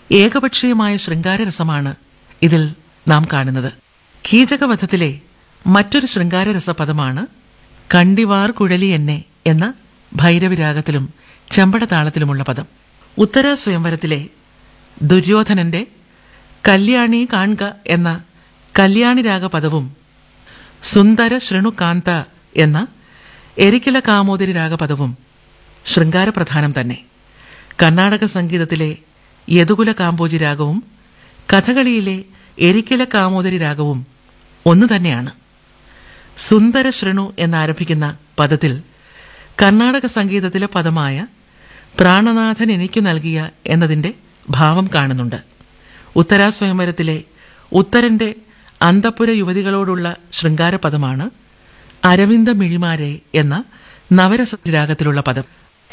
ഏകപക്ഷീയമായ ശൃംഗാരരസമാണ് ഇതിൽ നാം കാണുന്നത് കീചകവധത്തിലെ മറ്റൊരു ശൃംഗാരരസ പദമാണ് കണ്ടിവാർ കുഴലി എന്നെ എന്ന ഭൈരവിരാഗത്തിലും ചെമ്പടതാളത്തിലുമുള്ള പദം ഉത്തര സ്വയംവരത്തിലെ ദുര്യോധനന്റെ കല്യാണി കാൺക എന്ന കല്യാണി രാഗ പദവും സുന്ദര ശൃണുകാന്ത എന്ന എരിക്കില കാമോദരി രാഗപദവും ശൃംഗാരപ്രധാനം തന്നെ കർണാടക സംഗീതത്തിലെ യദുകുല കാമ്പോജി രാഗവും കഥകളിയിലെ എരിക്കില കാമോദരി രാഗവും ഒന്നു തന്നെയാണ് സുന്ദര ശൃണു എന്നാരംഭിക്കുന്ന പദത്തിൽ കർണാടക സംഗീതത്തിലെ പദമായ പ്രാണനാഥൻ എനിക്കു നൽകിയ എന്നതിന്റെ ഭാവം കാണുന്നുണ്ട് ഉത്തരാസ്വയംവരത്തിലെ ഉത്തരന്റെ അന്തപുര യുവതികളോടുള്ള ശൃംഗാരപദമാണ് അരവിന്ദ മിഴിമാരെ എന്ന നവരസ രാഗത്തിലുള്ള പദം